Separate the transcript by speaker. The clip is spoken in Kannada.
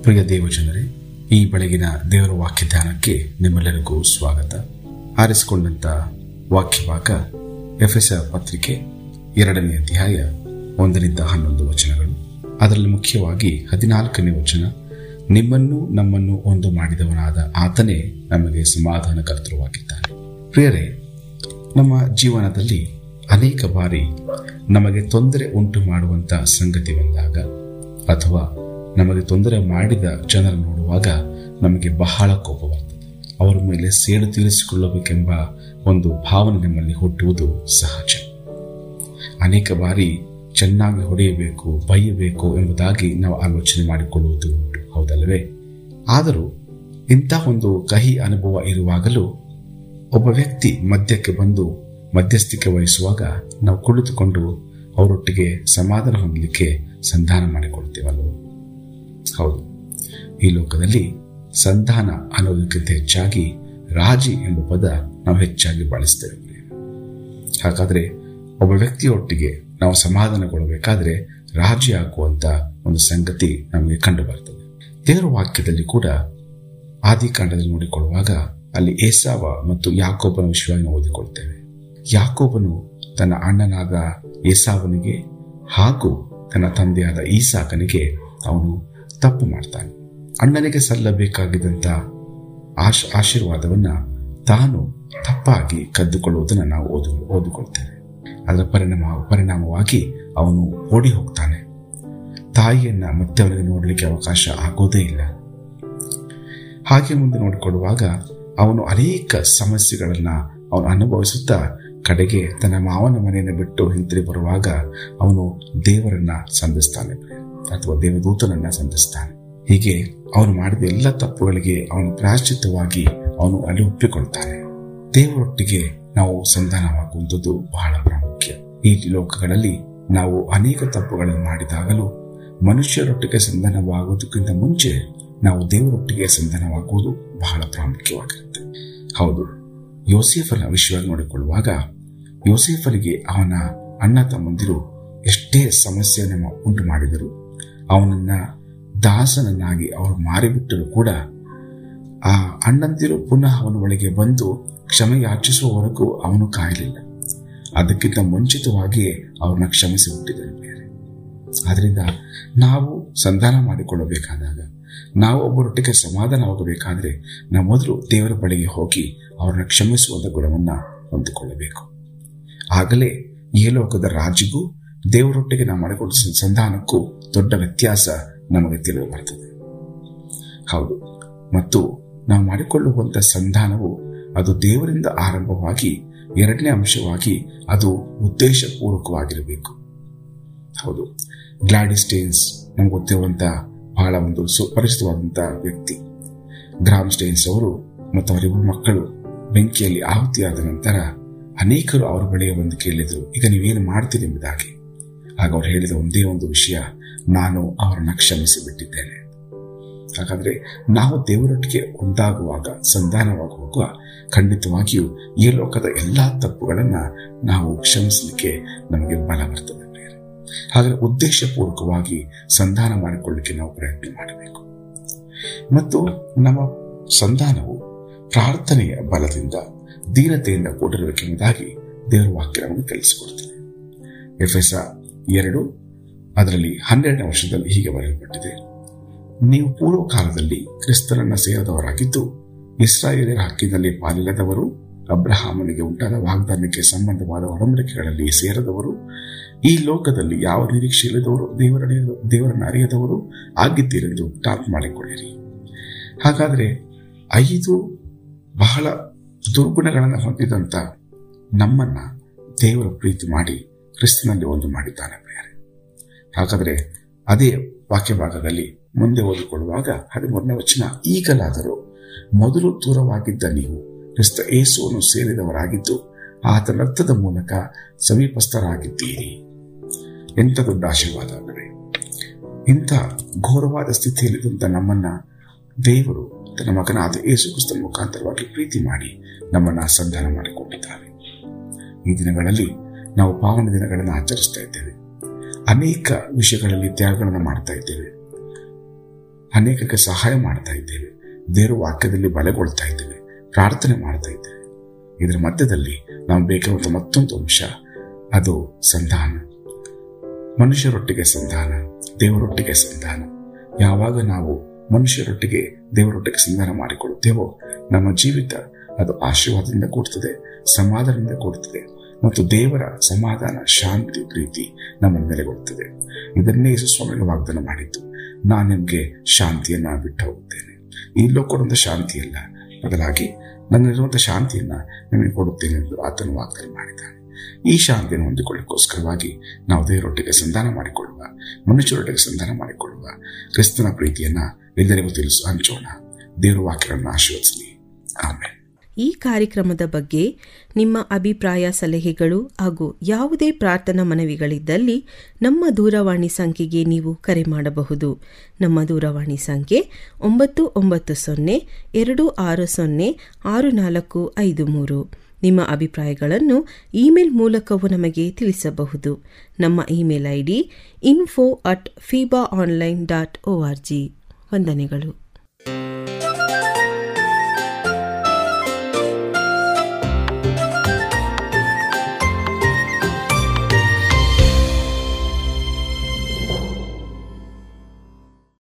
Speaker 1: ಪ್ರಿಯ ದೇವಜನರೇ ಈ ಬೆಳಗಿನ ದೇವರ ವಾಕ್ಯ ಧ್ಯಾನಕ್ಕೆ ನಿಮ್ಮೆಲ್ಲರಿಗೂ ಸ್ವಾಗತ ಆರಿಸಿಕೊಂಡಂತ ವಾಕ್ಯ ಭಾಗ ಎಫ್ಎಸ್ ಪತ್ರಿಕೆ ಎರಡನೇ ಅಧ್ಯಾಯ ಒಂದರಿಂದ ಹನ್ನೊಂದು ವಚನಗಳು ಅದರಲ್ಲಿ ಮುಖ್ಯವಾಗಿ ಹದಿನಾಲ್ಕನೇ ವಚನ ನಿಮ್ಮನ್ನು ನಮ್ಮನ್ನು ಒಂದು ಮಾಡಿದವನಾದ ಆತನೇ ನಮಗೆ ಸಮಾಧಾನಕರ್ತೃವಾಗಿದ್ದಾನೆ ಪ್ರಿಯರೇ ನಮ್ಮ ಜೀವನದಲ್ಲಿ ಅನೇಕ ಬಾರಿ ನಮಗೆ ತೊಂದರೆ ಉಂಟು ಮಾಡುವಂತ ಸಂಗತಿ ಬಂದಾಗ ಅಥವಾ ನಮಗೆ ತೊಂದರೆ ಮಾಡಿದ ಜನರ ನೋಡುವಾಗ ನಮಗೆ ಬಹಳ ಕೋಪ ಬರ್ತದೆ ಅವರ ಮೇಲೆ ಸೇಡು ತೀರಿಸಿಕೊಳ್ಳಬೇಕೆಂಬ ಒಂದು ಭಾವನೆ ನಮ್ಮಲ್ಲಿ ಹುಟ್ಟುವುದು ಸಹಜ ಅನೇಕ ಬಾರಿ ಚೆನ್ನಾಗಿ ಹೊಡೆಯಬೇಕು ಬೈಯಬೇಕು ಎಂಬುದಾಗಿ ನಾವು ಆಲೋಚನೆ ಮಾಡಿಕೊಳ್ಳುವುದು ಉಂಟು ಹೌದಲ್ಲವೇ ಆದರೂ ಇಂಥ ಒಂದು ಕಹಿ ಅನುಭವ ಇರುವಾಗಲೂ ಒಬ್ಬ ವ್ಯಕ್ತಿ ಮಧ್ಯಕ್ಕೆ ಬಂದು ಮಧ್ಯಸ್ಥಿಕೆ ವಹಿಸುವಾಗ ನಾವು ಕುಳಿತುಕೊಂಡು ಅವರೊಟ್ಟಿಗೆ ಸಮಾಧಾನ ಹೊಂದಲಿಕ್ಕೆ ಸಂಧಾನ ಮಾಡಿಕೊಳ್ತೇವಲ್ವ ಹೌದು ಈ ಲೋಕದಲ್ಲಿ ಸಂಧಾನ ಅನ್ನೋದಕ್ಕಿಂತ ಹೆಚ್ಚಾಗಿ ರಾಜಿ ಎಂಬ ಪದ ನಾವು ಹೆಚ್ಚಾಗಿ ಬಳಸ್ತೇವೆ ಹಾಗಾದ್ರೆ ಒಬ್ಬ ವ್ಯಕ್ತಿಯೊಟ್ಟಿಗೆ ನಾವು ಸಮಾಧಾನಗೊಳ್ಳಬೇಕಾದ್ರೆ ರಾಜಿ ಆಗುವಂತ ಒಂದು ಸಂಗತಿ ನಮಗೆ ಕಂಡು ಬರ್ತದೆ ದೇವರ ವಾಕ್ಯದಲ್ಲಿ ಕೂಡ ಆದಿಕಾಂಡದಲ್ಲಿ ನೋಡಿಕೊಳ್ಳುವಾಗ ಅಲ್ಲಿ ಏಸಾವ ಮತ್ತು ಯಾಕೋಬನ ವಿಷಯವನ್ನು ಓದಿಕೊಳ್ತೇವೆ ಯಾಕೋಬನು ತನ್ನ ಅಣ್ಣನಾದ ಏಸಾವನಿಗೆ ಹಾಗೂ ತನ್ನ ತಂದೆಯಾದ ಈಸಾಕನಿಗೆ ಅವನು ತಪ್ಪು ಮಾಡ್ತಾನೆ ಅಣ್ಣನಿಗೆ ಸಲ್ಲಬೇಕಾಗಿದ್ದಂತ ಆಶ್ ಆಶೀರ್ವಾದವನ್ನ ತಾನು ತಪ್ಪಾಗಿ ಕದ್ದುಕೊಳ್ಳುವುದನ್ನು ನಾವು ಓದು ಓದಿಕೊಳ್ತೇವೆ ಅದರ ಪರಿಣಾಮ ಪರಿಣಾಮವಾಗಿ ಅವನು ಓಡಿ ಹೋಗ್ತಾನೆ ತಾಯಿಯನ್ನ ಮತ್ತೆ ಅವನಿಗೆ ನೋಡಲಿಕ್ಕೆ ಅವಕಾಶ ಆಗೋದೇ ಇಲ್ಲ ಹಾಗೆ ಮುಂದೆ ನೋಡಿಕೊಳ್ಳುವಾಗ ಅವನು ಅನೇಕ ಸಮಸ್ಯೆಗಳನ್ನ ಅವನು ಅನುಭವಿಸುತ್ತಾ ಕಡೆಗೆ ತನ್ನ ಮಾವನ ಮನೆಯನ್ನು ಬಿಟ್ಟು ಹಿಂತಿರುಗಿ ಬರುವಾಗ ಅವನು ದೇವರನ್ನ ಸಂಧಿಸ್ತಾನೆ ಅಥವಾ ದೇವದೂತನನ್ನ ಸಂಧಿಸ್ತಾನೆ ಹೀಗೆ ಅವನು ಮಾಡಿದ ಎಲ್ಲ ತಪ್ಪುಗಳಿಗೆ ಅವನು ಪ್ರಾಶ್ಚಿತ್ತವಾಗಿ ಅವನು ಅಲ್ಲಿ ಒಪ್ಪಿಕೊಳ್ತಾನೆ ದೇವರೊಟ್ಟಿಗೆ ನಾವು ಸಂಧಾನವಾಗುವಂಥದ್ದು ಬಹಳ ಪ್ರಾಮುಖ್ಯ ಈ ಲೋಕಗಳಲ್ಲಿ ನಾವು ಅನೇಕ ತಪ್ಪುಗಳನ್ನು ಮಾಡಿದಾಗಲೂ ಮನುಷ್ಯರೊಟ್ಟಿಗೆ ಸಂಧಾನವಾಗುವುದಕ್ಕಿಂತ ಮುಂಚೆ ನಾವು ದೇವರೊಟ್ಟಿಗೆ ಸಂಧಾನವಾಗುವುದು ಬಹಳ ಪ್ರಾಮುಖ್ಯವಾಗಿರುತ್ತೆ ಹೌದು ಯೋಸೇಫನ ವಿಷಯವಾಗಿ ನೋಡಿಕೊಳ್ಳುವಾಗ ಯೋಸೇಫನಿಗೆ ಅವನ ಅಣ್ಣ ತಮ್ಮಂದಿರು ಎಷ್ಟೇ ಸಮಸ್ಯೆಯನ್ನು ಉಂಟು ಮಾಡಿದರು ಅವನನ್ನ ದಾಸನನ್ನಾಗಿ ಅವರು ಮಾರಿಬಿಟ್ಟರು ಕೂಡ ಆ ಅಣ್ಣಂದಿರು ಪುನಃ ಅವನ ಬಳಿಗೆ ಬಂದು ಕ್ಷಮೆ ಯಾಚಿಸುವವರೆಗೂ ಅವನು ಕಾಯಲಿಲ್ಲ ಅದಕ್ಕಿಂತ ಮುಂಚಿತವಾಗಿಯೇ ಅವ್ರನ್ನ ಕ್ಷಮಿಸಿಬಿಟ್ಟಿದ್ದಾರೆ ಬೇರೆ ಆದ್ರಿಂದ ನಾವು ಸಂಧಾನ ಮಾಡಿಕೊಳ್ಳಬೇಕಾದಾಗ ನಾವು ಒಬ್ಬರೊಟ್ಟಿಗೆ ಸಮಾಧಾನವಾಗಬೇಕಾದ್ರೆ ನಾವು ಮೊದಲು ದೇವರ ಬಳಿಗೆ ಹೋಗಿ ಅವರನ್ನ ಕ್ಷಮಿಸುವಂತ ಗುಣವನ್ನ ಹೊಂದಿಕೊಳ್ಳಬೇಕು ಆಗಲೇ ಈ ಲೋಕದ ರಾಜಿಗೂ ದೇವರೊಟ್ಟಿಗೆ ನಾವು ಮಾಡಿಕೊಳ್ಳುವ ಸಂಧಾನಕ್ಕೂ ದೊಡ್ಡ ವ್ಯತ್ಯಾಸ ನಮಗೆ ತಿಳಿದು ಬರ್ತದೆ ಹೌದು ಮತ್ತು ನಾವು ಮಾಡಿಕೊಳ್ಳುವಂತ ಸಂಧಾನವು ಅದು ದೇವರಿಂದ ಆರಂಭವಾಗಿ ಎರಡನೇ ಅಂಶವಾಗಿ ಅದು ಉದ್ದೇಶಪೂರ್ವಕವಾಗಿರಬೇಕು ಹೌದು ಗ್ಲಾಡಿಸ್ಟೇನ್ಸ್ ನಮ್ಗೆ ಗೊತ್ತಿರುವಂತ ಬಹಳ ಒಂದು ಸುಪರಿಚಿತವಾದಂತಹ ವ್ಯಕ್ತಿ ಗ್ರಾಮ್ ಸ್ಟೇನ್ಸ್ ಅವರು ಮತ್ತು ಅವರಿಬ್ಬರು ಮಕ್ಕಳು ಬೆಂಕಿಯಲ್ಲಿ ಆಹುತಿಯಾದ ನಂತರ ಅನೇಕರು ಅವರ ಬಳಿಯ ಒಂದು ಕೇಳಿದ್ರು ಈಗ ನೀವೇನು ಮಾಡ್ತೀರಿ ಎಂಬುದಾಗಿ ಆಗ ಅವ್ರು ಹೇಳಿದ ಒಂದೇ ಒಂದು ವಿಷಯ ನಾನು ಅವರನ್ನ ಕ್ಷಮಿಸಿ ಬಿಟ್ಟಿದ್ದೇನೆ ಹಾಗಾದ್ರೆ ನಾವು ದೇವರೊಟ್ಟಿಗೆ ಒಂದಾಗುವಾಗ ಸಂಧಾನವಾಗುವಾಗ ಖಂಡಿತವಾಗಿಯೂ ಈ ಲೋಕದ ಎಲ್ಲಾ ತಪ್ಪುಗಳನ್ನ ನಾವು ಕ್ಷಮಿಸಲಿಕ್ಕೆ ನಮಗೆ ಬಲ ಬರ್ತದೆ ಹಾಗಾದ್ರೆ ಉದ್ದೇಶಪೂರ್ವಕವಾಗಿ ಸಂಧಾನ ಮಾಡಿಕೊಳ್ಳಿಕ್ಕೆ ನಾವು ಪ್ರಯತ್ನ ಮಾಡಬೇಕು ಮತ್ತು ನಮ್ಮ ಸಂಧಾನವು ಪ್ರಾರ್ಥನೆಯ ಬಲದಿಂದ ದೀನತೆಯಿಂದ ಕೂಡಿರಬೇಕೆಂಬುದಾಗಿ ದೇವರ ವಾಕ್ಯ ನಮಗೆ ಕಲಿಸಿಕೊಡ್ತದೆ ಎಫ್ಎಸ ಎರಡು ಅದರಲ್ಲಿ ಹನ್ನೆರಡನೇ ವರ್ಷದಲ್ಲಿ ಹೀಗೆ ಬರೆಯಲ್ಪಟ್ಟಿದೆ ನೀವು ಪೂರ್ವ ಕಾಲದಲ್ಲಿ ಕ್ರಿಸ್ತನನ್ನ ಸೇರಿದವರಾಗಿದ್ದು ಇಸ್ರಾಯೇಲರ ಹಕ್ಕಿನಲ್ಲಿ ಪಾಲಿಲ್ಲದವರು ಅಬ್ರಹಾಮನಿಗೆ ಉಂಟಾದ ವಾಗ್ದಾನಕ್ಕೆ ಸಂಬಂಧವಾದ ಒಡಂಬಡಿಕೆಗಳಲ್ಲಿ ಸೇರದವರು ಈ ಲೋಕದಲ್ಲಿ ಯಾವ ನಿರೀಕ್ಷೆ ಇಲ್ಲದವರು ದೇವರ ದೇವರನ್ನು ಅರಿಯದವರು ಆಗಿದ್ದೀರೆಂದು ಟಾಪ್ ಮಾಡಿಕೊಳ್ಳಿರಿ ಹಾಗಾದ್ರೆ ಐದು ಬಹಳ ದುರ್ಗುಣಗಳನ್ನು ಹೊಂದಿದಂತ ನಮ್ಮನ್ನ ದೇವರ ಪ್ರೀತಿ ಮಾಡಿ ಕ್ರಿಸ್ತನಲ್ಲಿ ಒಂದು ಮಾಡಿದ್ದಾನೆ ಪ್ರಿಯರೇ ಹಾಗಾದ್ರೆ ಅದೇ ವಾಕ್ಯ ಭಾಗದಲ್ಲಿ ಮುಂದೆ ಓದಿಕೊಳ್ಳುವಾಗ ಹದಿಮೂರನೇ ವಚನ ಈಗಲಾದರೂ ಮೊದಲು ದೂರವಾಗಿದ್ದ ನೀವು ಕ್ರಿಸ್ತ ಏಸುವನ್ನು ಸೇರಿದವರಾಗಿದ್ದು ಆತನ ರಕ್ತದ ಮೂಲಕ ಸಮೀಪಸ್ಥರಾಗಿದ್ದೀರಿ ಎಂಥ ದೊಡ್ಡ ಆಶೀರ್ವಾದ ಅಂದರೆ ಇಂಥ ಘೋರವಾದ ಸ್ಥಿತಿಯಲ್ಲಿದ್ದಂಥ ನಮ್ಮನ್ನ ದೇವರು ತನ್ನ ಮಗನಾದ ಯೇಸು ಕ್ರಿಸ್ತನ ಮುಖಾಂತರವಾಗಿ ಪ್ರೀತಿ ಮಾಡಿ ನಮ್ಮನ್ನ ಸಂಧಾನ ಮಾಡಿಕೊಂಡಿದ್ದಾನೆ ಈ ದಿನಗಳಲ್ಲಿ ನಾವು ಪಾವನ ದಿನಗಳನ್ನು ಆಚರಿಸ್ತಾ ಇದ್ದೇವೆ ಅನೇಕ ವಿಷಯಗಳಲ್ಲಿ ತ್ಯಾಗಗಳನ್ನು ಮಾಡ್ತಾ ಇದ್ದೇವೆ ಅನೇಕರಿಗೆ ಸಹಾಯ ಮಾಡ್ತಾ ಇದ್ದೇವೆ ದೇವರ ವಾಕ್ಯದಲ್ಲಿ ಬಲಗೊಳ್ತಾ ಇದ್ದೇವೆ ಪ್ರಾರ್ಥನೆ ಮಾಡ್ತಾ ಇದ್ದೇವೆ ಇದರ ಮಧ್ಯದಲ್ಲಿ ನಾವು ಬೇಕಾದಂಥ ಮತ್ತೊಂದು ಅಂಶ ಅದು ಸಂಧಾನ ಮನುಷ್ಯರೊಟ್ಟಿಗೆ ಸಂಧಾನ ದೇವರೊಟ್ಟಿಗೆ ಸಂಧಾನ ಯಾವಾಗ ನಾವು ಮನುಷ್ಯರೊಟ್ಟಿಗೆ ದೇವರೊಟ್ಟಿಗೆ ಸಂಧಾನ ಮಾಡಿಕೊಳ್ಳುತ್ತೇವೋ ನಮ್ಮ ಜೀವಿತ ಅದು ಆಶೀರ್ವಾದದಿಂದ ಕೂಡ್ತದೆ ಸಮಾಧಾನದಿಂದ ಕೂಡುತ್ತದೆ ಮತ್ತು ದೇವರ ಸಮಾಧಾನ ಶಾಂತಿ ಪ್ರೀತಿ ನಮ್ಮನ್ನು ನೆಲೆಗೊಳ್ಳುತ್ತದೆ ಇದನ್ನೇ ಯೇಸು ಸ್ವಾಮಿಗಳು ವಾಗ್ದಾನ ಮಾಡಿದ್ದು ನಾನು ನಿಮಗೆ ಶಾಂತಿಯನ್ನ ಬಿಟ್ಟು ಹೋಗುತ್ತೇನೆ ಈ ಲೋಕದೊಂದು ಶಾಂತಿ ಇಲ್ಲ ಬದಲಾಗಿ ನನ್ನಲ್ಲಿರುವಂತಹ ಶಾಂತಿಯನ್ನ ನಿಮಗೆ ಕೊಡುತ್ತೇನೆ ಎಂದು ಆತನು ವಾಗ್ದಾನ ಮಾಡಿದ್ದಾನೆ ಈ ಶಾಂತಿಯನ್ನು ಹೊಂದಿಕೊಳ್ಳಿಕ್ಕೋಸ್ಕರವಾಗಿ ನಾವು ದೇವರೊಟ್ಟಿಗೆ ಸಂಧಾನ ಮಾಡಿಕೊಳ್ಳುವ ಮನುಷ್ಯರೊಟ್ಟಿಗೆ ಸಂಧಾನ ಮಾಡಿಕೊಳ್ಳುವ ಕ್ರಿಸ್ತನ ಪ್ರೀತಿಯನ್ನ ಎಲ್ಲರಿಗೂ ತಿಳಿಸು ಹಂಚೋಣ ದೇವರ ವಾಕ್ಯಗಳನ್ನು ಆಶೀರ್ವದಿಸಲಿ ಆಮೇಲೆ
Speaker 2: ಈ ಕಾರ್ಯಕ್ರಮದ ಬಗ್ಗೆ ನಿಮ್ಮ ಅಭಿಪ್ರಾಯ ಸಲಹೆಗಳು ಹಾಗೂ ಯಾವುದೇ ಪ್ರಾರ್ಥನಾ ಮನವಿಗಳಿದ್ದಲ್ಲಿ ನಮ್ಮ ದೂರವಾಣಿ ಸಂಖ್ಯೆಗೆ ನೀವು ಕರೆ ಮಾಡಬಹುದು ನಮ್ಮ ದೂರವಾಣಿ ಸಂಖ್ಯೆ ಒಂಬತ್ತು ಒಂಬತ್ತು ಸೊನ್ನೆ ಎರಡು ಆರು ಸೊನ್ನೆ ಆರು ನಾಲ್ಕು ಐದು ಮೂರು ನಿಮ್ಮ ಅಭಿಪ್ರಾಯಗಳನ್ನು ಇಮೇಲ್ ಮೂಲಕವೂ ನಮಗೆ ತಿಳಿಸಬಹುದು ನಮ್ಮ email I D info at FIBA online dot O R G ವಂದನೆಗಳು